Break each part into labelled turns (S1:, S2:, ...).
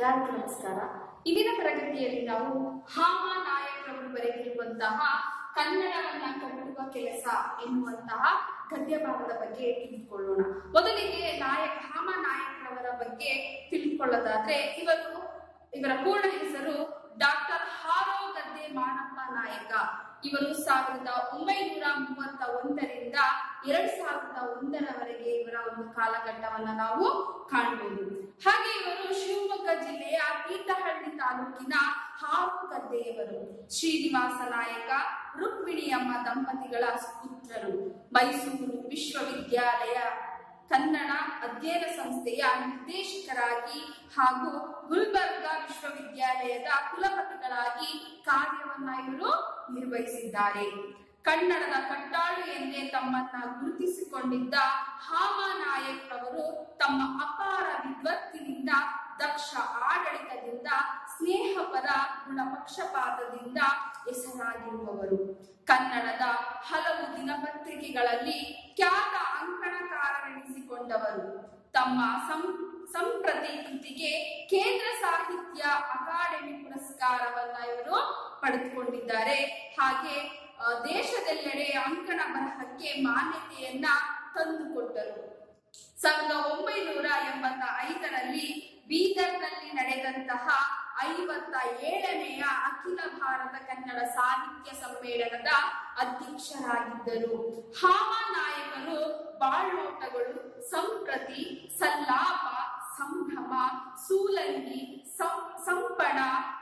S1: ಎಲ್ಲರಿಗೂ ನಮಸ್ಕಾರ ಇಂದಿನ ತರಗತಿಯಲ್ಲಿ ನಾವು ಹಾಮ ನಾಯಕರವರು ಬರೆದಿರುವಂತಹ ಕನ್ನಡವನ್ನ ಕಟ್ಟುವ ಕೆಲಸ ಎನ್ನುವಂತಹ ಗದ್ಯ ಭಾಗದ ಬಗ್ಗೆ ತಿಳಿದುಕೊಳ್ಳೋಣ ಮೊದಲಿಗೆ ನಾಯಕ ಹಾಮ ನಾಯಕರವರ ಬಗ್ಗೆ ತಿಳಿದುಕೊಳ್ಳೋದಾದ್ರೆ ಇವರು ಇವರ ಪೂರ್ಣ ಹೆಸರು ಡಾಕ್ಟರ್ ಹಾರೋ ಗದ್ದೆ ಮಾನಪ್ಪ ನಾಯಕ ಇವರು ಸಾವಿರದ ಒಂಬೈನೂರ ಮೂವತ್ತ ಒಂದರಿಂದ ಎರಡ್ ಸಾವಿರದ ಒಂದರವರೆಗೆ ಇವರ ಒಂದು ಕಾಲಘಟ್ಟವನ್ನ ನಾವು ಕಾಣಬಹುದು ಹಾಗೆ ಇವರು ಶಿವಮೊಗ್ಗ ಜಿಲ್ಲೆಯ ತೀರ್ಥಹಳ್ಳಿ ತಾಲೂಕಿನ ಹಾರು ಗದ್ದೆಯವರು ಶ್ರೀನಿವಾಸ ನಾಯಕ ರುಕ್ಮಿಣಿಯಮ್ಮ ದಂಪತಿಗಳ ಪುತ್ರರು ಮೈಸೂರು ವಿಶ್ವವಿದ್ಯಾಲಯ ಕನ್ನಡ ಅಧ್ಯಯನ ಸಂಸ್ಥೆಯ ನಿರ್ದೇಶಕರಾಗಿ ಹಾಗೂ ಗುಲ್ಬರ್ಗಾ ವಿಶ್ವವಿದ್ಯಾಲಯದ ಕುಲಪತಿಗಳಾಗಿ ಕಾರ್ಯವನ್ನ ಇವರು ನಿರ್ವಹಿಸಿದ್ದಾರೆ ಕನ್ನಡದ ಕಟ್ಟಾಳು ಎಂದೇ ತಮ್ಮನ್ನ ಗುರುತಿಸಿಕೊಂಡಿದ್ದ ಹಾಮ ನಾಯಕ್ ಅವರು ತಮ್ಮ ಅಪಾರ ವಿದ್ವತ್ತಿನಿಂದ ದಕ್ಷ ಆಡಳಿತದಿಂದ ಸ್ನೇಹಪರ ಗುಣಪಕ್ಷಪಾತದಿಂದ ಹೆಸರಾಗಿರುವವರು ಕನ್ನಡದ ಹಲವು ದಿನಪತ್ರಿಕೆಗಳಲ್ಲಿ ಖ್ಯಾತ ಅಂಕಣಕಾರರೆನಿಸಿಕೊಂಡವರು ತಮ್ಮ ಸಂ ಸಂಪ್ರತಿ ಕೃತಿಗೆ ಕೇಂದ್ರ ಸಾಹಿತ್ಯ ಅಕಾಡೆಮಿ ಪುರಸ್ಕಾರವನ್ನ ಇವರು ಪಡೆದುಕೊಂಡಿದ್ದಾರೆ ಹಾಗೆ ಆ, ದೇಶದೆಲ್ಲೆಡೆ ಅಂಕಣ ಬರಹಕ್ಕೆ ಮಾನ್ಯತೆಯನ್ನ ತಂದುಕೊಟ್ಟರು ಸಾವಿರದ ಒಂಬೈನೂರ ಎಂಬತ್ತ ಐದರಲ್ಲಿ ಬೀದರ್ನಲ್ಲಿ ನಡೆದಂತಹ ಐವತ್ತ ಏಳನೆಯ ಅಖಿಲ ಭಾರತ ಕನ್ನಡ ಸಾಹಿತ್ಯ ಸಮ್ಮೇಳನದ ಅಧ್ಯಕ್ಷರಾಗಿದ್ದರು ಹಾಮ ನಾಯಕರು ಬಾಳ್ನೋಟಗಳು ಸಂಪ್ರತಿ ಸಲ್ಲಾಪ ಸಂಭ್ರಮ ಸೂಲಂಗಿ ಸಂ- ಸಂಪಣ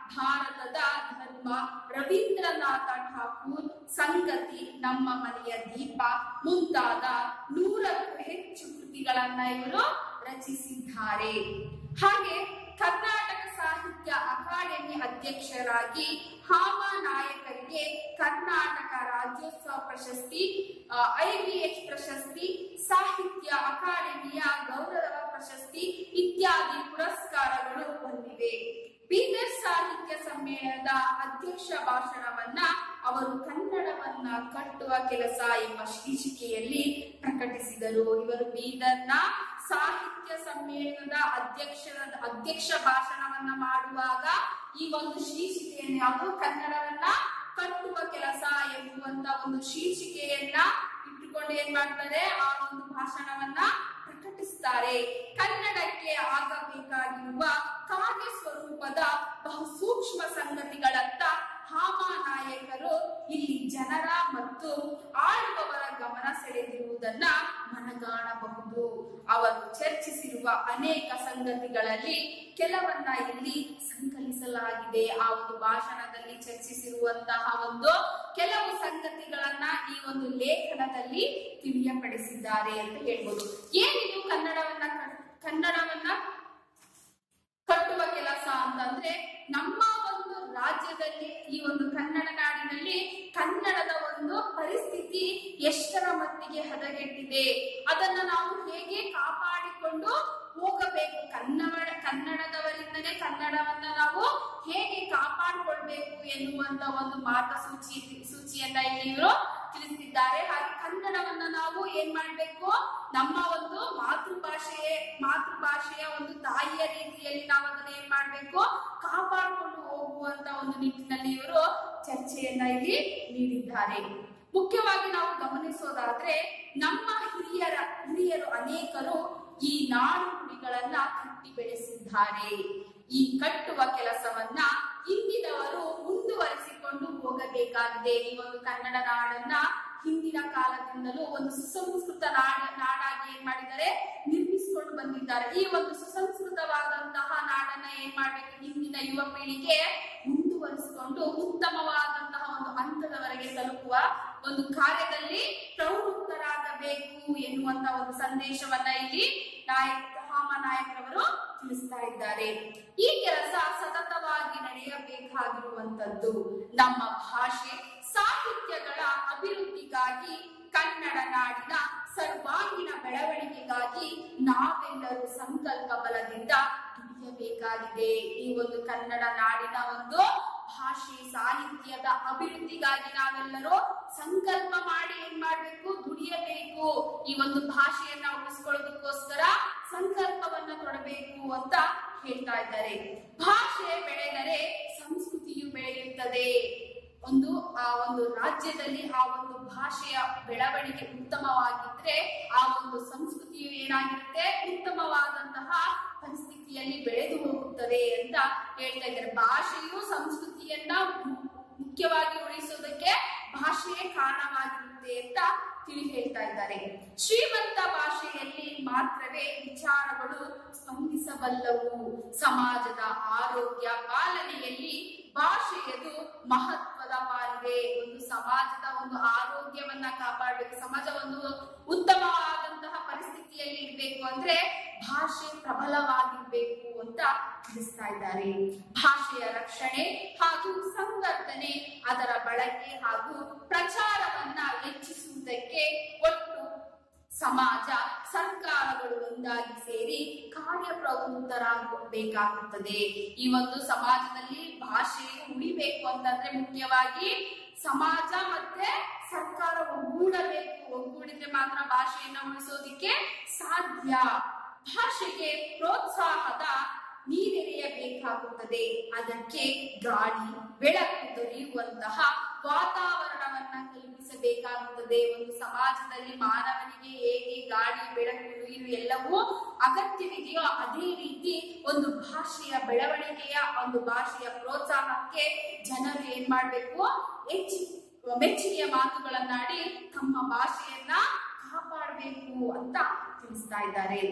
S1: ಭಾರತದ ಧರ್ಮ ರವೀಂದ್ರನಾಥ ಠಾಕೂರ್ ಸಂಗತಿ ನಮ್ಮ ಮನೆಯ ದೀಪ ಮುಂತಾದ ನೂರಕ್ಕೂ ಹೆಚ್ಚು ಕೃತಿಗಳನ್ನ ಇವರು ರಚಿಸಿದ್ದಾರೆ ಹಾಗೆ ಕರ್ನಾಟಕ ಸಾಹಿತ್ಯ ಅಕಾಡೆಮಿ ಅಧ್ಯಕ್ಷರಾಗಿ ಹಾಮ ನಾಯಕರಿಗೆ ಕರ್ನಾಟಕ ರಾಜ್ಯೋತ್ಸವ ಪ್ರಶಸ್ತಿ ಐಬಿಎಚ್ ಪ್ರಶಸ್ತಿ ಸಾಹಿತ್ಯ ಅಕಾಡೆಮಿಯ ಗೌರವ ಪ್ರಶಸ್ತಿ ಇತ್ಯಾದಿ ಪುರಸ್ಕಾರಗಳು ಬಂದಿವೆ ಬೀದರ್ ಸಾಹಿತ್ಯ ಸಮ್ಮೇಳನದ ಅಧ್ಯಕ್ಷ ಭಾಷಣವನ್ನ ಅವರು ಕನ್ನಡವನ್ನ ಕಟ್ಟುವ ಕೆಲಸ ಎಂಬ ಶೀರ್ಷಿಕೆಯಲ್ಲಿ ಪ್ರಕಟಿಸಿದರು ಇವರು ಬೀದರ್ನ ಸಾಹಿತ್ಯ ಸಮ್ಮೇಳನದ ಅಧ್ಯಕ್ಷರ ಅಧ್ಯಕ್ಷ ಭಾಷಣವನ್ನ ಮಾಡುವಾಗ ಈ ಒಂದು ಶೀರ್ಷಿಕೆಯನ್ನು ಯಾವುದು ಕನ್ನಡವನ್ನ ಕಟ್ಟುವ ಕೆಲಸ ಎಂಬುವಂತ ಒಂದು ಶೀರ್ಷಿಕೆಯನ್ನ ಇಟ್ಟುಕೊಂಡು ಏನ್ ಮಾಡ್ತಾರೆ ಆ ಒಂದು ಭಾಷಣವನ್ನ ಪ್ರಕಟಿಸ್ತಾರೆ ಕನ್ನಡಕ್ಕೆ ಆಗಬೇಕಾಗಿರುವ ಕಾರ್ಯ ಸ್ವರೂಪದ ಬಹು ಸೂಕ್ಷ್ಮ ಸಂಗತಿಗಳತ್ತ ಹಾಮ ನಾಯಕರು ಇಲ್ಲಿ ಜನರ ಮತ್ತು ಆಳುವವರ ಗಮನ ಸೆಳೆದಿರುವುದನ್ನ ಮನಗಾಣಬಹುದು ಅವರು ಚರ್ಚಿಸಿರುವ ಅನೇಕ ಸಂಗತಿಗಳಲ್ಲಿ ಕೆಲವನ್ನ ಇಲ್ಲಿ ಸಂಕಲಿಸಲಾಗಿದೆ ಆ ಒಂದು ಭಾಷಣದಲ್ಲಿ ಚರ್ಚಿಸಿರುವಂತಹ ಒಂದು ಕೆಲವು ಸಂಗತಿಗಳನ್ನ ಈ ಒಂದು ಲೇಖನದಲ್ಲಿ ತಿಳಿಯಪಡಿಸಿದ್ದಾರೆ ಅಂತ ಹೇಳ್ಬೋದು ಏನಿದು ಕನ್ನಡವನ್ನ ಕಟ್- ಕನ್ನಡವನ್ನ ಕಟ್ಟುವ ಕೆಲಸ ಅಂತಂದ್ರೆ ನಮ್ಮ ಒಂದು ರಾಜ್ಯದಲ್ಲಿ ಈ ಒಂದು ಕನ್ನಡ ನಾಡಿನಲ್ಲಿ ಕನ್ನಡದ ಒಂದು ಪರಿಸ್ಥಿತಿ ಎಷ್ಟರ ಮಟ್ಟಿಗೆ ಹದಗೆಟ್ಟಿದೆ ಅದನ್ನ ನಾವು ಹೇಗೆ ಕಾಪಾಡಿಕೊಂಡು ಹೋಗಬೇಕು ಕನ್ನಡ ಕನ್ನಡದವರಿಂದನೇ ಕನ್ನಡವನ್ನ ನಾವು ಹೇಗೆ ಕಾಪಾಡಿಕೊಳ್ಬೇಕು ಎನ್ನುವಂತ ಒಂದು ಮಾರ್ಗಸೂಚಿ ಸೂಚಿಯನ್ನ ಇಲ್ಲಿ ಇವರು ತಿಳಿಸಿದ್ದಾರೆ ಹಾಗೆ ಕನ್ನಡವನ್ನ ನಾವು ಏನ್ ಮಾಡ್ಬೇಕು ನಮ್ಮ ಒಂದು ಮಾತೃಭಾಷೆಯೇ ಮಾತೃಭಾಷೆಯ ಒಂದು ತಾಯಿಯ ರೀತಿಯಲ್ಲಿ ನಾವು ಅದನ್ನ ಏನ್ ಮಾಡ್ಬೇಕು ಕಾಪಾಡಿಕೊಂಡು ಹೋಗುವಂತ ಒಂದು ನಿಟ್ಟಿನಲ್ಲಿ ಇವರು ಚರ್ಚೆಯನ್ನ ಇಲ್ಲಿ ನೀಡಿದ್ದಾರೆ ಮುಖ್ಯವಾಗಿ ನಾವು ಗಮನಿಸೋದಾದ್ರೆ ನಮ್ಮ ಹಿರಿಯರ ಹಿರಿಯರು ಅನೇಕರು ಈ ನಾಡು ನುಡಿಗಳನ್ನ ಕಟ್ಟಿ ಬೆಳೆಸಿದ್ದಾರೆ ಈ ಕಟ್ಟುವ ಕೆಲಸವನ್ನ ಇಂದಿನವರು ಮುಂದುವರಿಸಿಕೊಂಡು ಹೋಗಬೇಕಾಗಿದೆ ಈ ಒಂದು ಕನ್ನಡ ನಾಡನ್ನ ಹಿಂದಿನ ಕಾಲದಿಂದಲೂ ಒಂದು ಸುಸಂಸ್ಕೃತ ನಾಡ ನಾಡಾಗಿ ಏನ್ ಮಾಡಿದ್ದಾರೆ ನಿರ್ಮಿಸಿಕೊಂಡು ಬಂದಿದ್ದಾರೆ ಈ ಒಂದು ಸುಸಂಸ್ಕೃತವಾದಂತಹ ನಾಡನ್ನ ಏನ್ ಮಾಡ್ಬೇಕು ಹಿಂದಿನ ಯುವ ಪೀಳಿಗೆ ಮುಂದುವರಿಸಿಕೊಂಡು ಉತ್ತಮವಾದಂತಹ ಒಂದು ಹಂತದವರೆಗೆ ತಲುಪುವ ಒಂದು ಕಾರ್ಯದಲ್ಲಿ ಪ್ರವೃತ್ತರಾಗಬೇಕು ಎನ್ನುವಂತ ಒಂದು ಸಂದೇಶವನ್ನ ಇಲ್ಲಿ ನಾಯಕ ಹಾಮ ನಾಯಕರವರು ತಿಳಿಸ್ತಾ ಇದ್ದಾರೆ ಈ ಕೆಲಸ ಸತತವಾಗಿ ನಡೆಯಬೇಕಾಗಿರುವಂತದ್ದು ನಮ್ಮ ಭಾಷೆ ಸಾಹಿತ್ಯಗಳ ಅಭಿವೃದ್ಧಿಗಾಗಿ ಕನ್ನಡ ನಾಡಿನ ಸರ್ವಾಂಗೀಣ ಬೆಳವಣಿಗೆಗಾಗಿ ನಾವೆಲ್ಲರೂ ಸಂಕಲ್ಪ ಬಲದಿಂದ ದುಡಿಯಬೇಕಾಗಿದೆ ಈ ಒಂದು ಕನ್ನಡ ನಾಡಿನ ಒಂದು ಭಾಷೆ ಸಾಹಿತ್ಯದ ಅಭಿವೃದ್ಧಿಗಾಗಿ ನಾವೆಲ್ಲರೂ ಸಂಕಲ್ಪ ಮಾಡಿ ಏನ್ ಮಾಡ್ಬೇಕು ದುಡಿಯಬೇಕು ಈ ಒಂದು ಭಾಷೆಯನ್ನ ಉಳಿಸ್ಕೊಳ್ಳೋದಕ್ಕೋಸ್ಕರ ಸಂಕಲ್ಪವನ್ನ ತೊಡಬೇಕು ಅಂತ ಹೇಳ್ತಾ ಇದ್ದಾರೆ ಭಾಷೆ ಬೆಳೆದರೆ ಸಂಸ್ಕೃತಿಯು ಬೆಳೆಯುತ್ತದೆ ಒಂದು ಆ ಒಂದು ರಾಜ್ಯದಲ್ಲಿ ಆ ಒಂದು ಭಾಷೆಯ ಬೆಳವಣಿಗೆ ಉತ್ತಮವಾಗಿದ್ರೆ ಆ ಒಂದು ಸಂಸ್ಕೃತಿಯು ಏನಾಗಿರುತ್ತೆ ಉತ್ತಮವಾದಂತಹ ಪರಿಸ್ಥಿತಿಯಲ್ಲಿ ಬೆಳೆದು ಹೋಗುತ್ತದೆ ಅಂತ ಹೇಳ್ತಾ ಇದ್ದಾರೆ ಭಾಷೆಯು ಸಂಸ್ಕೃತಿಯನ್ನ ಮು- ಮುಖ್ಯವಾಗಿ ಉಳಿಸೋದಕ್ಕೆ ಭಾಷೆಯೇ ಕಾರಣವಾಗಿರುತ್ತೆ ಅಂತ ತಿಳಿ ಹೇಳ್ತಾ ಇದ್ದಾರೆ ಶ್ರೀಮಂತ ಭಾಷೆಯಲ್ಲಿ ಮಾತ್ರವೇ ವಿಚಾರಗಳು ಸ್ಪಂದಿಸಬಲ್ಲವು ಸಮಾಜದ ಆರೋಗ್ಯ ಪಾಲನೆಯಲ್ಲಿ ಭಾಷೆಯದು ಮಹತ್ವದ ಪಾಲಿದೆ ಒಂದು ಸಮಾಜದ ಒಂದು ಆರೋಗ್ಯವನ್ನ ಕಾಪಾಡಬೇಕು ಸಮಾಜ ಒಂದು ಉತ್ತಮವಾದಂತಹ ಪರಿಸ್ಥಿತಿಯಲ್ಲಿ ಇರ್ಬೇಕು ಅಂದ್ರೆ ಭಾಷೆ ಪ್ರಬಲವಾಗಿರ್ಬೇಕು ಅಂತ ತಿಳಿಸ್ತಾ ಇದ್ದಾರೆ ಭಾಷೆಯ ರಕ್ಷಣೆ ಹಾಗೂ ಸಂವರ್ಧನೆ ಅದರ ಬಳಕೆ ಹಾಗೂ ಪ್ರಚಾರವನ್ನ ಹೆಚ್ಚಿಸುವುದಕ್ಕೆ ಒಟ್ಟು ಸಮಾಜ ಸರ್ಕಾರಗಳು ಒಂದಾಗಿ ಸೇರಿ ಕಾರ್ಯಪ್ರವೃತ್ತರಾಗಬೇಕಾಗುತ್ತದೆ ಈ ಒಂದು ಸಮಾಜದಲ್ಲಿ ಭಾಷೆಯು ಉಳಿಬೇಕು ಅಂತಂದ್ರೆ ಮುಖ್ಯವಾಗಿ ಸಮಾಜ ಮತ್ತೆ ಸರ್ಕಾರ ಒಗ್ಗೂಡಬೇಕು ಒಗ್ಗೂಡಿದ್ರೆ ಮಾತ್ರ ಭಾಷೆಯನ್ನ ಉಳಿಸೋದಿಕ್ಕೆ ಸಾಧ್ಯ ಭಾಷೆಗೆ ಪ್ರೋತ್ಸಾಹದ ನೀರೆರೆಯಬೇಕಾಗುತ್ತದೆ ಅದಕ್ಕೆ ಗಾಳಿ ಬೆಳಕು ದೊರೆಯುವಂತಹ ವಾತಾವರಣವನ್ನ ಕಲ್ಪಿಸಬೇಕಾಗುತ್ತದೆ ಒಂದು ಸಮಾಜದಲ್ಲಿ ಮಾನವನಿಗೆ ಹೇಗೆ ಗಾಳಿ ಬೆಳಕು ನೀರು ಎಲ್ಲವೂ ಅಗತ್ಯವಿದೆಯೋ ಅದೇ ರೀತಿ ಒಂದು ಭಾಷೆಯ ಬೆಳವಣಿಗೆಯ ಒಂದು ಭಾಷೆಯ ಪ್ರೋತ್ಸಾಹಕ್ಕೆ ಜನರು ಏನ್ ಮಾಡ್ಬೇಕು ಹೆಚ್ಚು ಮೆಚ್ಚುಗೆಯ ಮಾತುಗಳನ್ನಾಡಿ ತಮ್ಮ ಭಾಷೆಯನ್ನ ಕಾಪಾಡಬೇಕು ಅಂತ ತಿಳಿಸ್ತಾ ಇದ್ದಾರೆ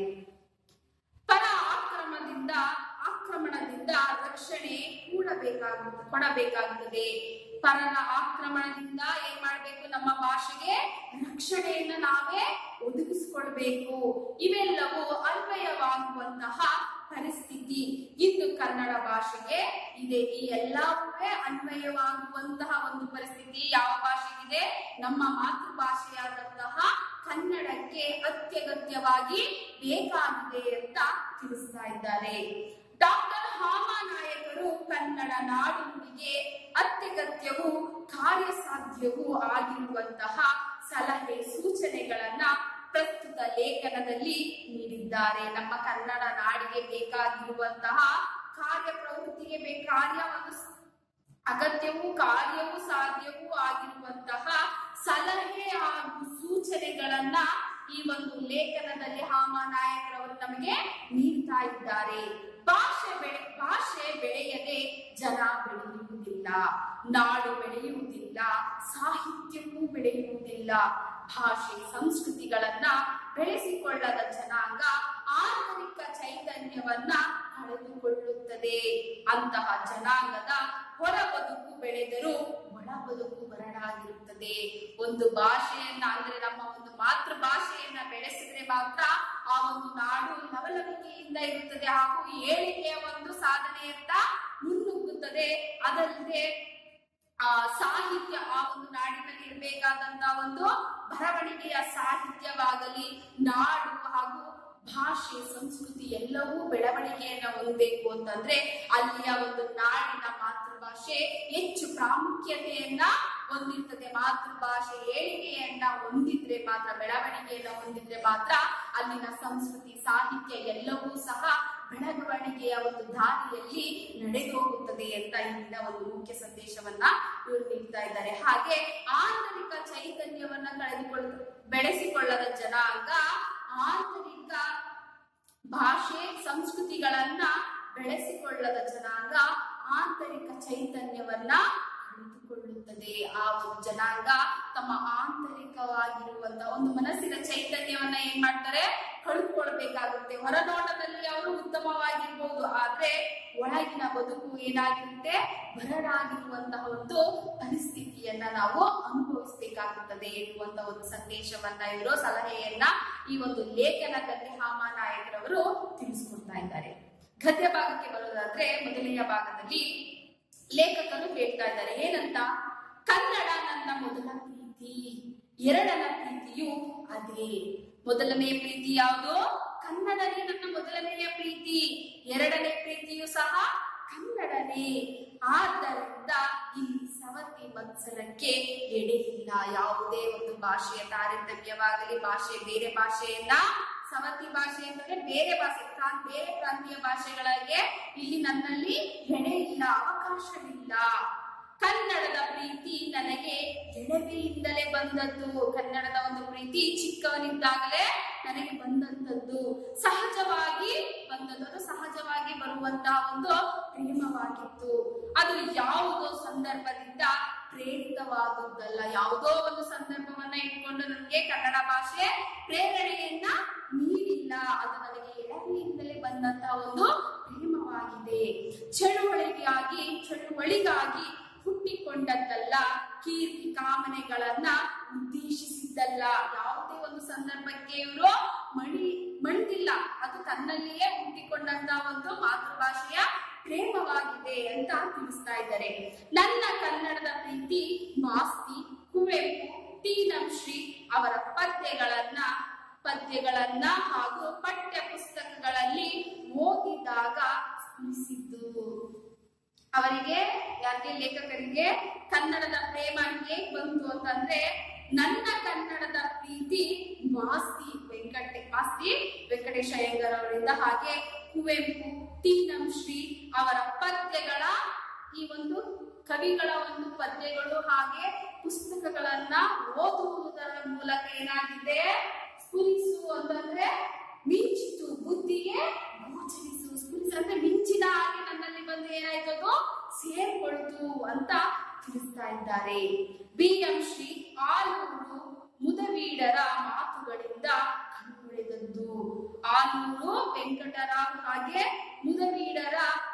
S1: ಪರ ಆಕ್ರಮಣದಿಂದ ಆಕ್ರಮಣದಿಂದ ರಕ್ಷಣೆ ಕೂಡಬೇಕಾಗುತ್ತದೆ ಕೊಡಬೇಕಾಗುತ್ತದೆ ಪರನ ಆಕ್ರಮಣದಿಂದ ಏನ್ ಮಾಡ್ಬೇಕು ನಮ್ಮ ಭಾಷೆಗೆ ರಕ್ಷಣೆಯನ್ನ ನಾವೇ ಒದಗಿಸಿಕೊಳ್ಬೇಕು ಇವೆಲ್ಲವೂ ಅನ್ವಯವಾಗುವಂತಹ ಪರಿಸ್ಥಿತಿ ಇಂದು ಕನ್ನಡ ಭಾಷೆಗೆ ಇದೆ ಈ ಎಲ್ಲವೂ ಅನ್ವಯವಾಗುವಂತಹ ಒಂದು ಪರಿಸ್ಥಿತಿ ಯಾವ ಭಾಷೆಗಿದೆ ನಮ್ಮ ಮಾತೃಭಾಷೆಯಾದಂತಹ ಕನ್ನಡಕ್ಕೆ ಅತ್ಯಗತ್ಯವಾಗಿ ಬೇಕಾಗಿದೆ ಅಂತ ತಿಳಿಸ್ತಾ ಇದ್ದಾರೆ ಡಾಕ್ಟರ್ ಹಾಮಾನಾಯಕರು ಕನ್ನಡ ನಾಡುನುಡಿಗೆ ಅತ್ಯಗತ್ಯವೂ ಕಾರ್ಯಸಾಧ್ಯವೂ ಆಗಿರುವಂತಹ ಸಲಹೆ ಸೂಚನೆಗಳನ್ನ ಪ್ರಸ್ತುತ ಲೇಖನದಲ್ಲಿ ನೀಡಿದ್ದಾರೆ ನಮ್ಮ ಕನ್ನಡ ನಾಡಿಗೆ ಬೇಕಾಗಿರುವಂತಹ ಕಾರ್ಯ ಪ್ರವೃತ್ತಿಗೆ ಬೇ ಕಾರ್ಯ ಒಂದು ಸ್- ಅಗತ್ಯವೂ ಕಾರ್ಯವೂ ಸಾಧ್ಯವೂ ಆಗಿರುವಂತಹ ಸಲಹೆ ಹಾಗೂ ಸೂಚನೆಗಳನ್ನ ಈ ಒಂದು ಲೇಖನದಲ್ಲಿ ಹಾಮಾನಾಯಕರವರು ನಮಗೆ ನೀಡ್ತಾ ಇದ್ದಾರೆ ಭಾಷೆ ಬೆಳೆ ಭಾಷೆ ಬೆಳೆಯದೆ ಜನ ಬೆಳೆಯುವುದಿಲ್ಲ ನಾಡು ಬೆಳೆಯುವುದಿಲ್ಲ ಸಾಹಿತ್ಯವೂ ಬೆಳೆಯುವುದಿಲ್ಲ ಭಾಷೆ ಸಂಸ್ಕೃತಿಗಳನ್ನ ಬೆಳೆಸಿಕೊಳ್ಳದ ಜನಾಂಗ ಆಂತರಿಕ ಚೈತನ್ಯವನ್ನ ಕಳೆದುಕೊಳ್ಳುತ್ತದೆ ಅಂತಹ ಜನಾಂಗದ ಹೊರ ಬದುಕು ಬೆಳೆದರೂ ಒಳ ಬದುಕು ಬರಡಾಗಿರುತ್ತದೆ ಒಂದು ಭಾಷೆಯನ್ನ ಅಂದ್ರೆ ನಮ್ಮ ಒಂದು ಮಾತೃ ಭಾಷೆಯನ್ನ ಬೆಳೆಸಿದ್ರೆ ಮಾತ್ರ ಆ ಒಂದು ನಾಡು ಲವಲವಿಕೆಯಿಂದ ಇರುತ್ತದೆ ಹಾಗೂ ಏಳಿಗೆಯ ಒಂದು ಸಾಧನೆಯತ್ತ ಮುನ್ನುಗ್ಗುತ್ತದೆ ಅದಲ್ಲದೆ ಆ ಸಾಹಿತ್ಯ ಆ ಒಂದು ನಾಡಿನಲ್ಲಿ ಇರಬೇಕಾದಂತ ಒಂದು ಬರವಣಿಗೆಯ ಸಾಹಿತ್ಯವಾಗಲಿ ನಾಡು ಹಾಗೂ ಭಾಷೆ ಸಂಸ್ಕೃತಿ ಎಲ್ಲವೂ ಬೆಳವಣಿಗೆಯನ್ನ ಹೊಂದಬೇಕು ಅಂತಂದ್ರೆ ಅಲ್ಲಿಯ ಒಂದು ನಾಡಿನ ಮಾತೃಭಾಷೆ ಹೆಚ್ಚು ಪ್ರಾಮುಖ್ಯತೆಯನ್ನ ಹೊಂದಿರ್ತದೆ ಮಾತೃಭಾಷೆ ಏಳಿಗೆಯನ್ನ ಹೊಂದಿದ್ರೆ ಮಾತ್ರ ಬೆಳವಣಿಗೆಯನ್ನ ಹೊಂದಿದ್ರೆ ಮಾತ್ರ ಅಲ್ಲಿನ ಸಂಸ್ಕೃತಿ ಸಾಹಿತ್ಯ ಎಲ್ಲವೂ ಸಹ ಬೆಳವಣಿಗೆಯ ಒಂದು ದಾರಿಯಲ್ಲಿ ನಡೆದು ಹೋಗುತ್ತದೆ ಅಂತ ಇಲ್ಲಿನ ಒಂದು ಮುಖ್ಯ ಸಂದೇಶವನ್ನ ಇವರು ನೀಡ್ತಾ ಇದ್ದಾರೆ ಹಾಗೆ ಆಂತರಿಕ ಚೈತನ್ಯವನ್ನ ಕಳೆದುಕೊಳ್ಳ ಬೆಳೆಸಿಕೊಳ್ಳದ ಜನಾಂಗ ಆಂತರಿಕ ಭಾಷೆ ಸಂಸ್ಕೃತಿಗಳನ್ನ ಬೆಳೆಸಿಕೊಳ್ಳದ ಜನಾಂಗ ಆಂತರಿಕ ಚೈತನ್ಯವನ್ನ ಕಳೆದುಕೊಳ್ಳುತ್ತದೆ ಆ ಒಂದು ಜನಾಂಗ ತಮ್ಮ ಆಂತರಿಕವಾಗಿರುವಂತ ಒಂದು ಮನಸ್ಸಿನ ಚೈತನ್ಯವನ್ನ ಏನ್ ಮಾಡ್ತಾರೆ ಕಳೆದುಕೊಳ್ಬೇಕಾಗುತ್ತೆ ಹೊರನೋಟದಲ್ಲಿ ಅವರು ಉತ್ತಮವಾಗಿರ್ಬೋದು ಆದ್ರೆ ಒಳಗಿನ ಬದುಕು ಏನಾಗಿರುತ್ತೆ ಬರಡಾಗಿರುವಂತಹ ಒಂದು ಪರಿಸ್ಥಿತಿಯನ್ನ ನಾವು ಅನುಭವಿಸಬೇಕಾಗುತ್ತದೆ ಎನ್ನುವಂತ ಒಂದು ಸಂದೇಶವನ್ನ ಇವರು ಸಲಹೆಯನ್ನ ಈ ಒಂದು ಲೇಖನದಲ್ಲಿ ಹಾಮಾನಾಯಕರವರು ತಿಳಿಸ್ಕೊಡ್ತಾ ಇದ್ದಾರೆ ಗದ್ಯ ಭಾಗಕ್ಕೆ ಬರೋದಾದ್ರೆ ಮೊದಲನೆಯ ಭಾಗದಲ್ಲಿ ಲೇಖಕರು ಹೇಳ್ತಾ ಇದ್ದಾರೆ ಏನಂತ ಕನ್ನಡ ನನ್ನ ಮೊದಲ ಪ್ರೀತಿ ಎರಡನ ಪ್ರೀತಿಯು ಅದೇ ಮೊದಲನೇ ಪ್ರೀತಿ ಯಾವುದು ಕನ್ನಡನೇ ನನ್ನ ಮೊದಲನೆಯ ಪ್ರೀತಿ ಎರಡನೇ ಪ್ರೀತಿಯು ಸಹ ಕನ್ನಡನೇ ಆದ್ದರಿಂದ ಇಲ್ಲಿ ಸವತಿ ಮತ್ಸರಕ್ಕೆ ಎಡೆಯಿಲ್ಲ ಯಾವುದೇ ಒಂದು ಭಾಷೆಯ ತಾರತಮ್ಯವಾಗಲಿ ಭಾಷೆ ಬೇರೆ ಭಾಷೆಯನ್ನ ಸವತಿ ಭಾಷೆ ಅಂತಂದ್ರೆ ಬೇರೆ ಭಾಷೆ ಪ್ರಾ- ಬೇರೆ ಪ್ರಾಂತೀಯ ಭಾಷೆಗಳಿಗೆ ಇಲ್ಲಿ ನನ್ನಲ್ಲಿ ಎಡೆ ಇಲ್ಲ ಅವಕಾಶವಿಲ್ಲ ಕನ್ನಡದ ಪ್ರೀತಿ ನನಗೆ ಎಳವೆಯಿಂದಲೇ ಬಂದದ್ದು ಕನ್ನಡದ ಒಂದು ಪ್ರೀತಿ ಚಿಕ್ಕವನಿದ್ದಾಗಲೇ ನನಗೆ ಬಂದಂತದ್ದು ಸಹಜವಾಗಿ ಬಂದದ್ದು ಅದು ಸಹಜವಾಗಿ ಬರುವಂತಹ ಒಂದು ಪ್ರೇಮವಾಗಿತ್ತು ಅದು ಯಾವುದೋ ಸಂದರ್ಭದಿಂದ ಪ್ರೇರಿತವಾದದ್ದಲ್ಲ ಯಾವುದೋ ಒಂದು ಸಂದರ್ಭವನ್ನ ಇಟ್ಕೊಂಡು ನನಗೆ ಕನ್ನಡ ಭಾಷೆ ಪ್ರೇರಣೆಯನ್ನ ನೀಡಿಲ್ಲ ಅದು ನನಗೆ ಎಳವೆಯಿಂದಲೇ ಬಂದಂತಹ ಒಂದು ಪ್ರೇಮವಾಗಿದೆ ಚಳುವಳಿಗಾಗಿ ಚಳುವಳಿಗಾಗಿ ಹುಟ್ಟಿಕೊಂಡದ್ದಲ್ಲ ಕೀರ್ತಿ ಕಾಮನೆಗಳನ್ನ ಉದ್ದೇಶಿಸಿದ್ದಲ್ಲ ಯಾವುದೇ ಒಂದು ಸಂದರ್ಭಕ್ಕೆ ಇವರು ಮಣಿ ಮಣಿದಿಲ್ಲ ಅದು ತನ್ನಲ್ಲಿಯೇ ಹುಟ್ಟಿಕೊಂಡಂತ ಒಂದು ಮಾತೃಭಾಷೆಯ ಪ್ರೇಮವಾಗಿದೆ ಅಂತ ತಿಳಿಸ್ತಾ ಇದ್ದಾರೆ ನನ್ನ ಕನ್ನಡದ ಪ್ರೀತಿ ಮಾಸ್ತಿ ಕುವೆಂಪು ಟಿ ಶ್ರೀ ಅವರ ಪದ್ಯಗಳನ್ನ ಪದ್ಯಗಳನ್ನ ಹಾಗೂ ಪಠ್ಯ ಪುಸ್ತಕಗಳಲ್ಲಿ ಓದಿದಾಗ ಸ್ಫುರಿಸಿದ್ದು ಅವರಿಗೆ ಯಾಕೆ ಲೇಖಕರಿಗೆ ಕನ್ನಡದ ಪ್ರೇಮ ಹೇಗ್ ಬಂತು ಅಂತಂದ್ರೆ ನನ್ನ ಕನ್ನಡದ ಪ್ರೀತಿ ಮಾಸ್ತಿ ವೆಂಕಟ ಮಾಸ್ತಿ ವೆಂಕಟೇಶ ಅಯ್ಯಂಗಾರ್ ಅವರಿಂದ ಹಾಗೆ ಕುವೆಂಪು ಟಿ ಶ್ರೀ ಅವರ ಪದ್ಯಗಳ ಈ ಒಂದು ಕವಿಗಳ ಒಂದು ಪದ್ಯಗಳು ಹಾಗೆ ಪುಸ್ತಕಗಳನ್ನ ಓದುವುದರ ಮೂಲಕ ಏನಾಗಿದೆ ಸ್ಫುರಿಸು ಅಂತಂದ್ರೆ ಮಿಂಚಿತು ಬುದ್ಧಿಗೆ ಗೋಚರಿಸು ಸ್ಫುರಿಸು ಅಂದ್ರೆ ಮಿಂಚಿದ ಹಾಗೆ ನನ್ನಲ್ಲಿ ಬಂದು ಏನಾಯ್ತು ಅದು ಸೇರ್ಕೊಳ್ತು ಅಂತ ತಿಳಿಸ್ತಾ ಇದ್ದಾರೆ ಬಿ ಎಂ ಶ್ರೀ ಆಲೂರು ಮುದವೀಡರ ಮಾತುಗಳಿಂದ ಕಣ್ಣುಳಿದದ್ದು ಆಲೂರು ವೆಂಕಟರಾವ್ ಹಾಗೆ ಮುದವೀಡರ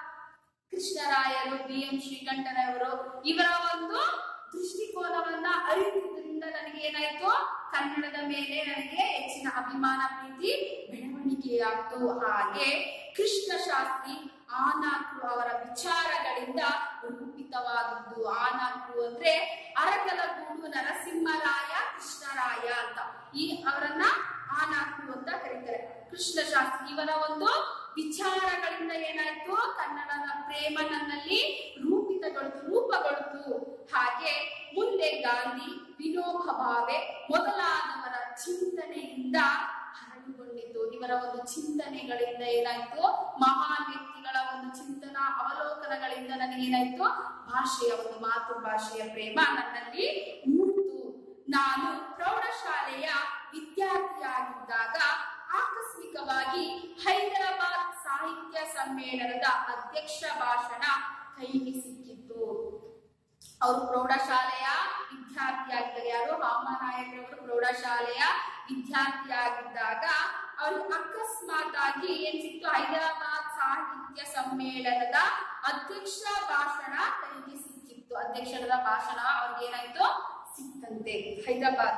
S1: ಕೃಷ್ಣರಾಯರು ಬಿ ಎಂ ಶ್ರೀಕಂಠರವರು ಇವರ ಒಂದು ದೃಷ್ಟಿಕೋನವನ್ನ ಅರಿತಿದ್ರಿಂದ ನನಗೆ ಏನಾಯ್ತು ಕನ್ನಡದ ಮೇಲೆ ನನಗೆ ಹೆಚ್ಚಿನ ಅಭಿಮಾನ ಪ್ರೀತಿ ಬೆಳವಣಿಗೆಯಾಗ್ತು ಹಾಗೆ ಕೃಷ್ಣ ಶಾಸ್ತ್ರಿ ಆನಾಕು ಅವರ ವಿಚಾರಗಳಿಂದ ರೂಪಿತವಾದದ್ದು ಆನಾಕು ಅಂದ್ರೆ ಅರಕಲಗೂಡು ನರಸಿಂಹರಾಯ ಕೃಷ್ಣರಾಯ ಅಂತ ಈ ಅವರನ್ನ ಆನಾಕು ಅಂತ ಕರೀತಾರೆ ಕೃಷ್ಣ ಶಾಸ್ತ್ರಿ ಇವರ ಒಂದು ವಿಚಾರಗಳಿಂದ ಏನಾಯ್ತು ಕನ್ನಡದ ಪ್ರೇಮ ನನ್ನಲ್ಲಿ ರೂಪಿತಗೊಳ್ತು ರೂಪಗೊಳ್ತು ಹಾಗೆ ಮುಂದೆ ಗಾಂಧಿ ವಿನೋಬ ಭಾವೆ ಮೊದಲಾದವರ ಚಿಂತನೆಯಿಂದ ಹರಡಿಕೊಂಡಿತು ಇವರ ಒಂದು ಚಿಂತನೆಗಳಿಂದ ಏನಾಯ್ತು ಮಹಾನ್ ವ್ಯಕ್ತಿಗಳ ಒಂದು ಚಿಂತನ ಅವಲೋಕನಗಳಿಂದ ನನಗೇನಾಯ್ತು ಭಾಷೆಯ ಒಂದು ಮಾತೃಭಾಷೆಯ ಪ್ರೇಮ ನನ್ನಲ್ಲಿ ಮೂಡ್ತು ನಾನು ಪ್ರೌಢಶಾಲೆಯ ವಿದ್ಯಾರ್ಥಿಯಾಗಿದ್ದಾಗ ಆಕಸ್ಮಿಕವಾಗಿ ಹೈದರಾಬಾದ್ ಸಾಹಿತ್ಯ ಸಮ್ಮೇಳನದ ಅಧ್ಯಕ್ಷ ಭಾಷಣ ಕೈಗೆ ಸಿಕ್ಕಿತ್ತು ಅವರು ಪ್ರೌಢಶಾಲೆಯ ವಿದ್ಯಾರ್ಥಿಯಾಗಿದ್ದಾರೆ ಯಾರು ಹಾಮನಾಯಕರವರು ಪ್ರೌಢಶಾಲೆಯ ವಿದ್ಯಾರ್ಥಿಯಾಗಿದ್ದಾಗ ಅವ್ರಿಗೆ ಅಕಸ್ಮಾತ್ ಆಗಿ ಏನ್ ಸಿಕ್ತು ಹೈದರಾಬಾದ್ ಸಾಹಿತ್ಯ ಸಮ್ಮೇಳನದ ಅಧ್ಯಕ್ಷ ಭಾಷಣ ಕೈಗೆ ಸಿಕ್ಕಿತ್ತು ಅಧ್ಯಕ್ಷರದ ಭಾಷಣ ಅವ್ರಿಗೆ ಏನಾಯ್ತು ಸಿಕ್ತಂತೆ ಹೈದರಾಬಾದ್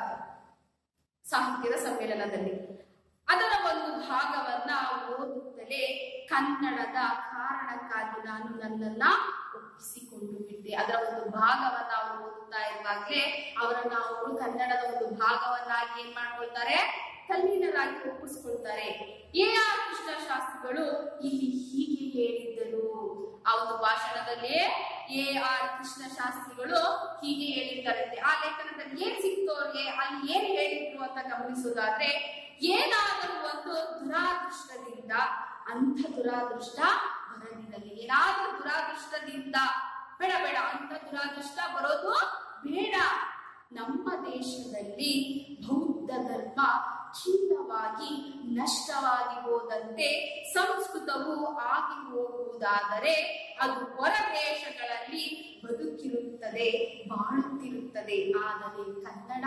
S1: ಸಾಹಿತ್ಯದ ಸಮ್ಮೇಳನದಲ್ಲಿ ಅದರ ಒಂದು ಭಾಗವನ್ನ ಓದುತ್ತಲೇ ಕನ್ನಡದ ಕಾರಣಕ್ಕಾಗಿ ನಾನು ನನ್ನನ್ನ ಒಪ್ಪಿಸಿಕೊಂಡು ಬಿಟ್ಟೆ ಅದರ ಒಂದು ಭಾಗವನ್ನ ಅವರು ಓದುತ್ತಾ ಇರುವಾಗಲೇ ಅವರನ್ನ ಅವರು ಕನ್ನಡದ ಒಂದು ಭಾಗವನ್ನಾಗಿ ಏನ್ ಮಾಡ್ಕೊಳ್ತಾರೆ ತಲ್ಲೀನರಾಗಿ ಒಪ್ಪಿಸ್ಕೊಳ್ತಾರೆ ಎ ಆರ್ ಕೃಷ್ಣ ಶಾಸ್ತ್ರಿಗಳು ಇಲ್ಲಿ ಹೀಗೆ ಹೇಳಿದ್ದರು ಆ ಒಂದು ಭಾಷಣದಲ್ಲಿ ಎ ಆರ್ ಕೃಷ್ಣ ಶಾಸ್ತ್ರಿಗಳು ಹೀಗೆ ಹೇಳಿರ್ತಾರಂತೆ ಆ ಲೇಖನದಲ್ಲಿ ಏನ್ ಸಿಕ್ತು ಅವ್ರಿಗೆ ಅಲ್ಲಿ ಏನ್ ಹೇಳಿದ್ರು ಅಂತ ಗಮನಿಸೋದಾದ್ರೆ ಏನಾದರೂ ಒಂದು ದುರಾದೃಷ್ಟದಿಂದ ಅಂಥ ದುರಾದೃಷ್ಟ ಬರದಿರಲಿ ಏನಾದ್ರೂ ದುರಾದೃಷ್ಟದಿಂದ ಬೇಡ ಬೇಡ ಅಂತ ದುರಾದೃಷ್ಟ ಬರೋದು ಬೇಡ ನಮ್ಮ ದೇಶದಲ್ಲಿ ಬೌದ್ಧ ಧರ್ಮ ಖಿನ್ನವಾಗಿ ನಷ್ಟವಾಗಿ ಹೋದಂತೆ ಸಂಸ್ಕೃತವು ಆಗಿ ಹೋಗುವುದಾದರೆ ಅದು ಹೊರ ದೇಶಗಳಲ್ಲಿ ಬದುಕಿರುತ್ತದೆ ಬಾಳುತ್ತಿರುತ್ತದೆ ಆದರೆ ಕನ್ನಡ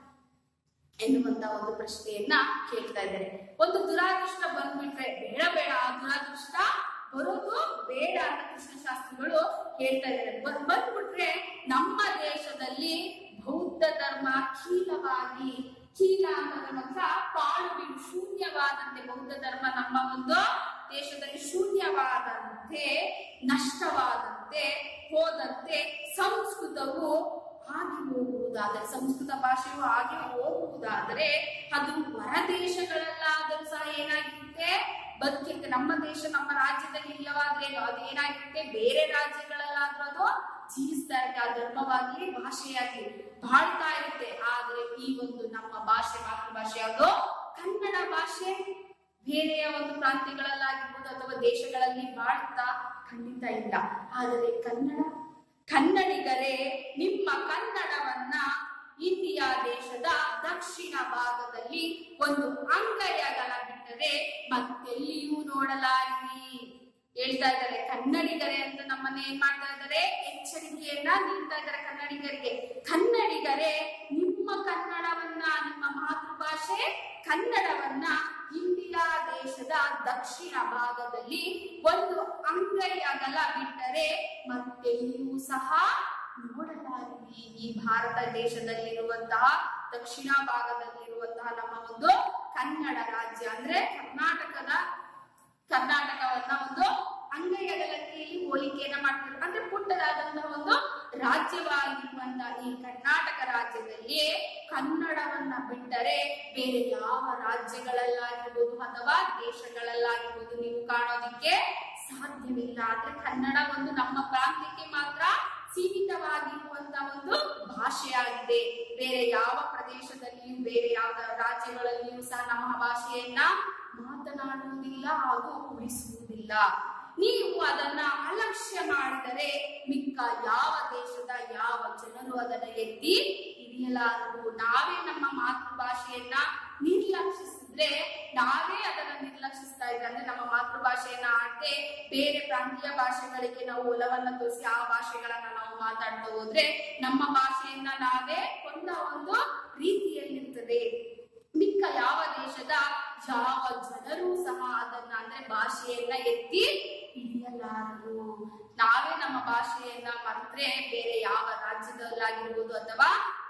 S1: ಎನ್ನುವಂತ ಒಂದು ಪ್ರಶ್ನೆಯನ್ನ ಕೇಳ್ತಾ ಇದ್ದಾರೆ ಒಂದು ದುರಾದೃಷ್ಟ ಬಂದ್ಬಿಟ್ರೆ ಬೇಡ ಬೇಡ ಆ ದುರಾದೃಷ್ಟ ಬರೋದು ಬೇಡ ಅಂತ ಕೃಷ್ಣಶಾಸ್ತ್ರಿಗಳು ಹೇಳ್ತಾ ಇದ್ದಾರೆ ಬ- ಬಂದ್ಬಿಟ್ರೆ ನಮ್ಮ ದೇಶದಲ್ಲಿ ಬೌದ್ಧ ಧರ್ಮ ಕೀಲವಾಗಿ ಕೀಲ ಅನ್ನೋದ್ರ ಮಾತ್ರ ಪಾಳು ಬೀಳು ಶೂನ್ಯವಾದಂತೆ ಬೌದ್ಧ ಧರ್ಮ ನಮ್ಮ ಒಂದು ದೇಶದಲ್ಲಿ ಶೂನ್ಯವಾದಂತೆ ನಷ್ಟವಾದಂತೆ ಹೋದಂತೆ ಸಂಸ್ಕೃತವು ಆಗಿ ಹೋಗುವುದಾದರೆ ಸಂಸ್ಕೃತ ಭಾಷೆಯು ಆಗಿ ಹೋಗುವುದಾದರೆ ಅದು ಹೊರ ದೇಶಗಳಲ್ಲಾದರೂ ಸಹ ಏನಾಗಿರುತ್ತೆ ಬದುಕಿರುತ್ತೆ ನಮ್ಮ ದೇಶ ನಮ್ಮ ರಾಜ್ಯದಲ್ಲಿ ಇಲ್ಲವಾದ್ರೇನು ಅದು ಏನಾಗಿರುತ್ತೆ ಬೇರೆ ರಾಜ್ಯಗಳಲ್ಲಾದ್ರೂ ಅದು ಜೀವಿಸ್ತಾ ಇರುತ್ತೆ ಆ ಧರ್ಮವಾಗ್ಲಿ ಭಾಷೆಯಾಗ್ಲಿ ಬಾಳ್ತಾ ಇರುತ್ತೆ ಆದ್ರೆ ಈ ಒಂದು ನಮ್ಮ ಭಾಷೆ ಮಾತೃಭಾಷೆ ಯಾವುದು ಕನ್ನಡ ಭಾಷೆ ಬೇರೆಯ ಒಂದು ಪ್ರಾಂತ್ಯಗಳಲ್ಲಾಗಿರ್ಬೋದು ಅಥವಾ ದೇಶಗಳಲ್ಲಿ ಬಾಳ್ತಾ ಖಂಡಿತ ಇಲ್ಲ ಆದರೆ ಕನ್ನಡ ಕನ್ನಡಿಗರೇ ನಿಮ್ಮ ಕನ್ನಡವನ್ನ ಇಂಡಿಯಾ ದೇಶದ ದಕ್ಷಿಣ ಭಾಗದಲ್ಲಿ ಒಂದು ಅಂಗೈಯಗಲ ಬಿಟ್ಟರೆ ಮತ್ತೆಲ್ಲಿಯೂ ನೋಡಲಾರಿರಿ ಹೇಳ್ತಾ ಇದ್ದಾರೆ ಕನ್ನಡಿಗರೇ ಅಂತ ನಮ್ಮನ್ನ ಏನ್ ಮಾಡ್ತಾ ಇದ್ದಾರೆ ಎಚ್ಚರಿಕೆಯನ್ನ ನೀಡ್ತಾ ಇದ್ದಾರೆ ಕನ್ನಡಿಗರಿಗೆ ಕನ್ನಡಿಗರೇ ನಿಮ್ಮ ಕನ್ನಡವನ್ನ ನಿಮ್ಮ ಮಾತೃಭಾಷೆ ಕನ್ನಡವನ್ನ ಇಂಡಿಯಾ ದೇಶದ ದಕ್ಷಿಣ ಭಾಗದಲ್ಲಿ ಒಂದು ಅಂಗೈ ಅಗಲ ಬಿಟ್ಟರೆ ಮತ್ತೆಲ್ಲಿಯೂ ಸಹ ನೋಡಲಾರಿರಿ ಈ ಭಾರತ ದೇಶದಲ್ಲಿರುವಂತಹ ದಕ್ಷಿಣ ಭಾಗದಲ್ಲಿರುವಂತಹ ನಮ್ಮ ಒಂದು ಕನ್ನಡ ರಾಜ್ಯ ಅಂದ್ರೆ ಕರ್ನಾಟಕದ ಕರ್ನಾಟಕವನ್ನ ಒಂದು ಅಂಗೈ ಅಗಲತೆಯಲ್ಲಿ ಹೋಲಿಕೆಯನ್ನ ಮಾಡ್ತಾರೆ ಅಂದ್ರೆ ಪುಟ್ಟದಾದಂತಹ ಒಂದು ರಾಜ್ಯವಾಗಿರುವಂತಹ ಈ ಕರ್ನಾಟಕ ರಾಜ್ಯದಲ್ಲಿ ಕನ್ನಡವನ್ನ ಬಿಟ್ಟರೆ ಬೇರೆ ಯಾವ ರಾಜ್ಯಗಳಲ್ಲಾಗಿರ್ಬೋದು ಅಥವಾ ದೇಶಗಳಲ್ಲಾಗಿರ್ಬೋದು ನೀವು ಕಾಣೋದಿಕ್ಕೆ ಸಾಧ್ಯವಿಲ್ಲ ಆದ್ರೆ ಕನ್ನಡ ಒಂದು ನಮ್ಮ ಪ್ರಾಂತ್ಯಕ್ಕೆ ಮಾತ್ರ ಸೀಮಿತವಾಗಿರುವಂತಹ ಒಂದು ಭಾಷೆಯಾಗಿದೆ ಬೇರೆ ಯಾವ ಪ್ರದೇಶದಲ್ಲಿಯೂ ಬೇರೆ ಯಾವ ರಾಜ್ಯಗಳಲ್ಲಿಯೂ ಸಹ ನಮ್ಮ ಭಾಷೆಯನ್ನ ಮಾತನಾಡುವುದಿಲ್ಲ ಹಾಗೂ ಉಳಿಸುವುದಿಲ್ಲ ನೀವು ಅದನ್ನ ಅಲಕ್ಷ್ಯ ಮಾಡಿದರೆ ಮಿಕ್ಕ ಯಾವ ದೇಶದ ಯಾವ ಜನರು ಅದನ್ನ ಎತ್ತಿ ಹಿಡಿಯಲಾರರು ನಾವೇ ನಮ್ಮ ಮಾತೃಭಾಷೆಯನ್ನ ನಿರ್ಲಕ್ಷಿಸಿದ್ರೆ ನಾವೇ ಅದನ್ನ ನಿರ್ಲಕ್ಷಿಸ್ತಾ ಇದ್ರೆ ಅಂದ್ರೆ ನಮ್ಮ ಮಾತೃಭಾಷೆಯನ್ನ ಆಡದೆ ಬೇರೆ ಪ್ರಾಂತೀಯ ಭಾಷೆಗಳಿಗೆ ನಾವು ಒಲವನ್ನ ತೋರಿಸಿ ಆ ಭಾಷೆಗಳನ್ನ ನಾವು ಮಾತಾಡ್ತಾ ಹೋದ್ರೆ ನಮ್ಮ ಭಾಷೆಯನ್ನ ನಾವೇ ಕೊಂದ ಒಂದು ರೀತಿಯಲ್ಲಿರ್ತದೆ ಮಿಕ್ಕ ಯಾವ ದೇಶದ ಯಾವ ಜನರು ಸಹ ಅದನ್ನ ಅಂದ್ರೆ ಭಾಷೆಯನ್ನ ಎತ್ತಿ ಹಿಡಿಯಲಾರರು ನಾವೇ ನಮ್ಮ ಭಾಷೆಯನ್ನ ಮರೆತ್ರೆ ಬೇರೆ ಯಾವ ರಾಜ್ಯದಲ್ಲಾಗಿರ್ಬೋದು ಅಥವಾ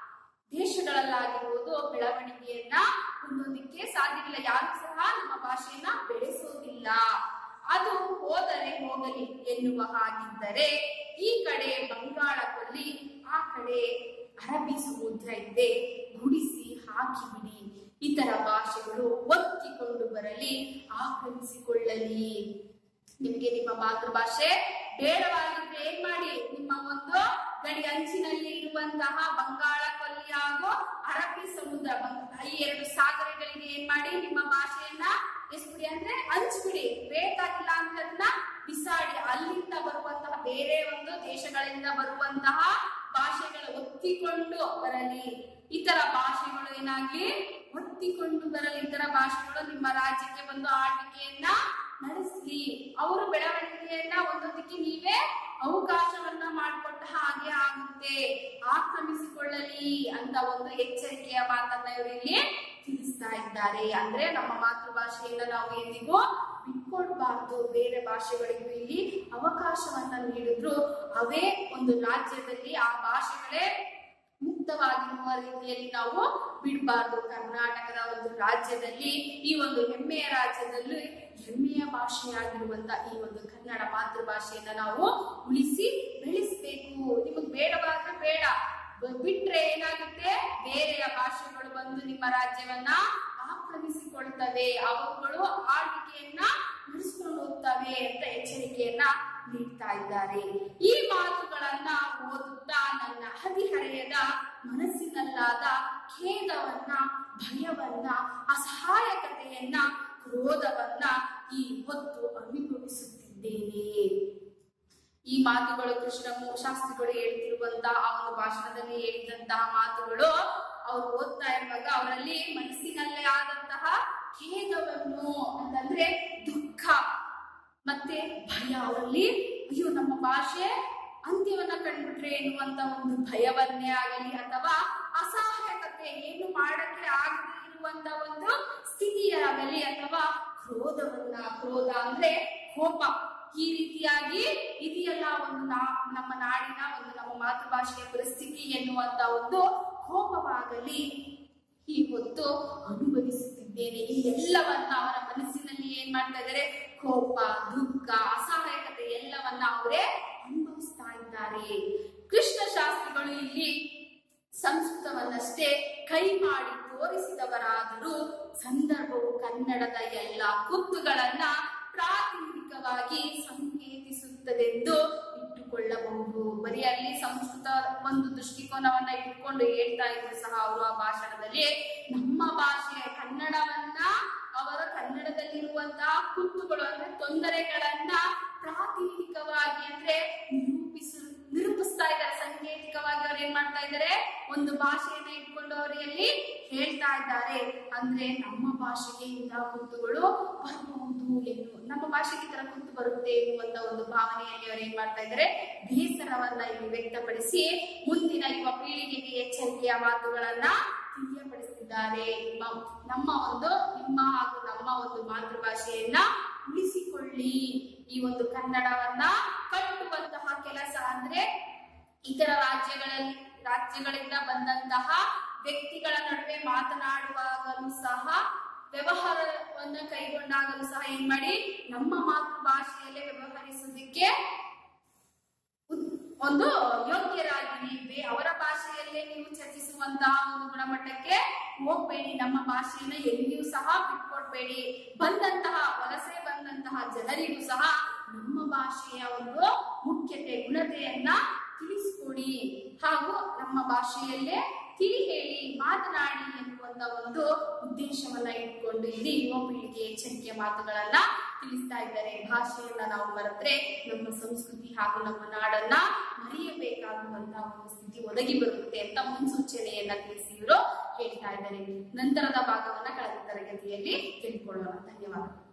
S1: ದೇಶಗಳಲ್ಲಾಗಿರ್ಬೋದು ಬೆಳವಣಿಗೆಯನ್ನ ಹೊಂದೋದಿಕ್ಕೆ ಸಾಧ್ಯವಿಲ್ಲ ಯಾರು ಸಹ ನಮ್ಮ ಭಾಷೆಯನ್ನ ಬೆಳೆಸೋದಿಲ್ಲ ಅದು ಹೋದರೆ ಹೋಗಲಿ ಎನ್ನುವ ಹಾಗಿದ್ದರೆ ಈ ಕಡೆ ಬಂಗಾಳ ಕೊಲ್ಲಿ ಆ ಕಡೆ ಅರಬ್ಬಿ ಸಮುದ್ರ ಇದೆ ಗುಡಿಸಿ ಹಾಕಿಬಿಡಿ ಇತರ ಭಾಷೆಗಳು ಒತ್ತಿಕೊಂಡು ಬರಲಿ ಆಕ್ರಮಿಸಿಕೊಳ್ಳಲಿ ನಿಮಗೆ ನಿಮ್ಮ ಮಾತೃಭಾಷೆ ಬೇಡವಾಗಿದ್ರೆ ಏನ್ ಮಾಡಿ ನಿಮ್ಮ ಒಂದು ಗಡಿ ಅಂಚಿನಲ್ಲಿ ಇರುವಂತಹ ಬಂಗಾಳ ಕೊಲ್ಲಿ ಹಾಗೂ ಅರಬ್ಬಿ ಸಮುದ್ರ ಬಂಗ- ಈ ಎರಡು ಸಾಗರಗಳಿಗೆ ಏನ್ ಮಾಡಿ ನಿಮ್ಮ ಭಾಷೆಯನ್ನ ಎಸ್ಬಿಡಿ ಅಂದ್ರೆ ಹಂಚ್ಬಿಡಿ ಬೇಕಾಗಿಲ್ಲ ಅಂತದನ್ನ ಬಿಸಾಡಿ ಅಲ್ಲಿಂದ ಬರುವಂತಹ ಬೇರೆ ಒಂದು ದೇಶಗಳಿಂದ ಬರುವಂತಹ ಭಾಷೆಗಳು ಒತ್ತಿಕೊಂಡು ಬರಲಿ ಇತರ ಭಾಷೆಗಳು ಏನಾಗ್ಲಿ ಒತ್ತಿಕೊಂಡು ಬರಲಿ ಇತರ ಭಾಷೆಗಳು ನಿಮ್ಮ ರಾಜ್ಯಕ್ಕೆ ಬಂದು ಆಳ್ವಿಕೆಯನ್ನ ನಡೆಸಲಿ ಅವರು ಬೆಳವಣಿಗೆಯನ್ನ ಒಂದೊಂದಕ್ಕೆ ನೀವೇ ಅವಕಾಶವನ್ನ ಮಾಡಿಕೊಟ್ಟ ಹಾಗೆ ಆಗುತ್ತೆ ಆಕ್ರಮಿಸಿಕೊಳ್ಳಲಿ ಅಂತ ಒಂದು ಎಚ್ಚರಿಕೆಯ ಮಾತನ್ನ ಇವರು ಇಲ್ಲಿ ತಿಳಿಸ್ತಾ ಇದ್ದಾರೆ ಅಂದ್ರೆ ನಮ್ಮ ಮಾತೃಭಾಷೆಯನ್ನ ನಾವು ಎಂದಿಗೂ ಬಿಟ್ಕೊಡ್ಬಾರ್ದು ಬೇರೆ ಭಾಷೆಗಳಿಗೂ ಇಲ್ಲಿ ಅವಕಾಶವನ್ನ ನೀಡಿದ್ರು ಅವೇ ಒಂದು ರಾಜ್ಯದಲ್ಲಿ ಆ ಭಾಷೆಗಳೇ ಮುಕ್ತವಾಗಿರುವ ರೀತಿಯಲ್ಲಿ ನಾವು ಬಿಡಬಾರ್ದು ಕರ್ನಾಟಕದ ಒಂದು ರಾಜ್ಯದಲ್ಲಿ ಈ ಒಂದು ಹೆಮ್ಮೆಯ ರಾಜ್ಯದಲ್ಲಿ ಹೆಮ್ಮೆಯ ಭಾಷೆಯಾಗಿರುವಂತ ಈ ಒಂದು ಕನ್ನಡ ಮಾತೃಭಾಷೆಯನ್ನ ನಾವು ಉಳಿಸಿ ಬೆಳೆಸಬೇಕು ನಿಮಗೆ ಬೇಡವಾದ್ರೆ ಬೇಡ ಬ- ಬಿಟ್ರೆ ಏನಾಗುತ್ತೆ ಬೇರೆಯ ಭಾಷೆಗಳು ಬಂದು ನಿಮ್ಮ ರಾಜ್ಯವನ್ನ ಆಕ್ರಮಿಸಿಕೊಳ್ತವೆ ಅವುಗಳು ಆಳ್ವಿಕೆಯನ್ನ ನಡೆಸ್ಕೊಂಡು ಹೋಗ್ತವೆ ಅಂತ ಎಚ್ಚರಿಕೆಯನ್ನ ನೀಡ್ತಾ ಇದ್ದಾರೆ ಈ ಮಾತುಗಳನ್ನ ಓದುತ್ತಾ ನನ್ನ ಹದಿಹರೆಯದ ಮನಸ್ಸಿನಲ್ಲಾದ ಖೇದವನ್ನ ಭಯವನ್ನ ಅಸಹಾಯಕತೆಯನ್ನ ಕ್ರೋಧವನ್ನ ಈ ಹೊತ್ತು ಅನುಭವಿಸುತ್ತಿದ್ದೇನೆ ಈ ಮಾತುಗಳು ಕೃಷ್ಣ ಶಾಸ್ತ್ರಿಗಳು ಹೇಳ್ತಿರುವಂತಹ ಆ ಒಂದು ಭಾಷಣದಲ್ಲಿ ಹೇಳಿದಂತಹ ಮಾತುಗಳು ಅವ್ರು ಓದ್ತಾ ಇರುವಾಗ ಅವರಲ್ಲಿ ಮನಸ್ಸಿನಲ್ಲೇ ಆದಂತಹ ಖೇದವನ್ನು ಅಂತಂದ್ರೆ ದುಃಖ ಮತ್ತೆ ಭಯ ಅವರಲ್ಲಿ ಅಯ್ಯೋ ನಮ್ಮ ಭಾಷೆ ಅಂತ್ಯವನ್ನ ಕಂಡ್ಬಿಟ್ರೆ ಎನ್ನುವಂತ ಒಂದು ಭಯವನ್ನೇ ಆಗಲಿ ಅಥವಾ ಅಸಹಾಯಕತೆ ಏನು ಮಾಡಕ್ಕೆ ಆಗದೆ ಇರುವಂತ ಒಂದು ಸ್ಥಿತಿಯಾಗಲಿ ಅಥವಾ ಕ್ರೋಧವನ್ನ ಕ್ರೋಧ ಅಂದ್ರೆ ಕೋಪ ಈ ರೀತಿಯಾಗಿ ಇದೆಯಲ್ಲ ಒಂದು ನಾ- ನಮ್ಮ ನಾಡಿನ ಒಂದು ನಮ್ಮ ಮಾತೃಭಾಷೆಯ ಪರಿಸ್ಥಿತಿ ಎನ್ನುವಂತ ಒಂದು ಕೋಪವಾಗಲಿ ಈ ಹೊತ್ತು ಅನುಭವಿಸುತ್ತಿದ್ದೇನೆ ಈ ಎಲ್ಲವನ್ನ ಅವರ ಮನಸ್ಸಿನಲ್ಲಿ ಏನ್ ಮಾಡ್ತಾ ಇದ್ದಾರೆ ಕೋಪ ದುಃಖ ಅಸಹಾಯಕತೆ ಎಲ್ಲವನ್ನ ಅವರೇ ಅನುಭವಿಸ್ತಾ ಇದ್ದಾರೆ ಕೃಷ್ಣ ಶಾಸ್ತ್ರಿಗಳು ಇಲ್ಲಿ ಸಂಸ್ಕೃತವನ್ನಷ್ಟೇ ಕೈ ಮಾಡಿ ತೋರಿಸಿದವರಾದರೂ ಸಂದರ್ಭವು ಕನ್ನಡದ ಎಲ್ಲ ಕುತ್ತುಗಳನ್ನ ಭಾವನಾತ್ಮಕವಾಗಿ ಸಂಕೇತಿಸುತ್ತದೆಂದು ಇಟ್ಟುಕೊಳ್ಳಬಹುದು ಬರೀ ಅಲ್ಲಿ ಸಂಸ್ಕೃತ ಒಂದು ದೃಷ್ಟಿಕೋನವನ್ನ ಇಟ್ಕೊಂಡು ಹೇಳ್ತಾ ಇದ್ರು ಸಹ ಅವರು ಆ ಭಾಷಣದಲ್ಲಿ ನಮ್ಮ ಭಾಷೆ ಕನ್ನಡವನ್ನ ಅವರ ಕನ್ನಡದಲ್ಲಿರುವಂತಹ ಕುತ್ತುಗಳು ಅಂದ್ರೆ ತೊಂದರೆಗಳನ್ನ ಪ್ರಾತಿನಿಧಿಕವಾಗಿ ಅಂದ್ರೆ ನಿರೂಪಿಸು ನಿರೂಪಿಸ್ತಾ ಇದ್ದಾರೆ ಸಾಂಕೇತಿಕವಾಗಿ ಅವ್ರು ಏನ್ ಮಾಡ್ತಾ ಇದ್ದಾರೆ ಒಂದು ಭಾಷೆಯನ್ನ ಇಟ್ಕೊಂಡು ಅವರು ಎಲ್ಲಿ ಹೇಳ್ತಾ ಇದ್ದಾರೆ ಅಂದ್ರೆ ನಮ್ಮ ಭಾಷೆಗೆ ಇಂಥ ಕುತ್ತುಗಳು ಬರಬಹುದು ಎನ್ನು ನಮ್ಮ ಭಾಷೆಗೆ ಈ ತರ ಕುತ್ತು ಬರುತ್ತೆ ಎನ್ನುವಂತ ಒಂದು ಭಾವನೆಯಲ್ಲಿ ಅವರು ಏನ್ ಮಾಡ್ತಾ ಇದ್ದಾರೆ ಬೇಸರವನ್ನ ಇಲ್ಲಿ ವ್ಯಕ್ತಪಡಿಸಿ ಮುಂದಿನ ಯುವ ಪೀಳಿಗೆಗೆ ಎಚ್ಚರಿಕೆಯ ಮಾತುಗಳನ್ನ ತಿಳಿಯಪಡಿಸಿದ್ದಾರೆ ಮ- ನಮ್ಮ ಒಂದು ನಿಮ್ಮ ಹಾಗೂ ನಮ್ಮ ಒಂದು ಮಾತೃಭಾಷೆಯನ್ನ ಉಳಿಸಿಕೊಳ್ಳಿ ಈ ಒಂದು ಕನ್ನಡವನ್ನ ಕಟ್ಟುವಂತಹ ಕೆಲಸ ಅಂದ್ರೆ ಇತರ ರಾಜ್ಯಗಳಲ್ಲಿ ರಾಜ್ಯಗಳಿಂದ ಬಂದಂತಹ ವ್ಯಕ್ತಿಗಳ ನಡುವೆ ಮಾತನಾಡುವಾಗಲೂ ಸಹ ವ್ಯವಹಾರವನ್ನ ಕೈಗೊಂಡಾಗಲೂ ಸಹ ಏನ್ ಮಾಡಿ ನಮ್ಮ ಮಾತೃಭಾಷೆಯಲ್ಲೇ ವ್ಯವಹರಿಸೋದಕ್ಕೆ ಉತ್- ಒಂದು ಯೋಗ್ಯರಾಗಿರಿ ಬೇ- ಅವರ ಭಾಷೆಯಲ್ಲೇ ನೀವು ಚರ್ಚಿಸುವಂತಹ ಒಂದು ಗುಣಮಟ್ಟಕ್ಕೆ ಹೋಗ್ಬೇಡಿ ನಮ್ಮ ಭಾಷೆಯನ್ನ ಎಲ್ಲಿಯೂ ಸಹ ಬಿಟ್ಕೊಡ್ಬೇಡಿ ಬಂದಂತಹ ವಲಸೆ ಬಂದಂತಹ ಜನರಿಗೂ ಸಹ ನಮ್ಮ ಭಾಷೆಯ ಒಂದು ಮುಖ್ಯತೆ ಗುಣತೆಯನ್ನ ತಿಳಿಸ್ಕೊಡಿ ಹಾಗೂ ನಮ್ಮ ಭಾಷೆಯಲ್ಲೇ ತಿಳಿ ಹೇಳಿ ಮಾತನಾಡಿ ಎನ್ನುವಂತ ಒಂದು ಉದ್ದೇಶವನ್ನ ಇಟ್ಕೊಂಡು ಇಲ್ಲಿ ಯುವ ಪೀಳಿಗೆ ಎಚ್ಚರಿಕೆಯ ಮಾತುಗಳನ್ನ ತಿಳಿಸ್ತಾ ಇದ್ದಾರೆ ಭಾಷೆಯನ್ನ ನಾವು ಮರೆತ್ರೆ ನಮ್ಮ ಸಂಸ್ಕೃತಿ ಹಾಗೂ ನಮ್ಮ ನಾಡನ್ನ ಮರೆಯಬೇಕಾಗುವಂತಹ ಒಂದು ಸ್ಥಿತಿ ಒದಗಿ ಬರುತ್ತೆ ಅಂತ ಮುನ್ಸೂಚನೆಯನ್ನ ತಿಳಿಸಿ ಇವರು ಹೇಳ್ತಾ ಇದ್ದಾರೆ ನಂತರದ ಭಾಗವನ್ನ ಕಳೆದ ತರಗತಿಯಲ್ಲಿ ತಿಳ್ಕೊಳ್ಳೋಣ ಧನ್ಯವಾದ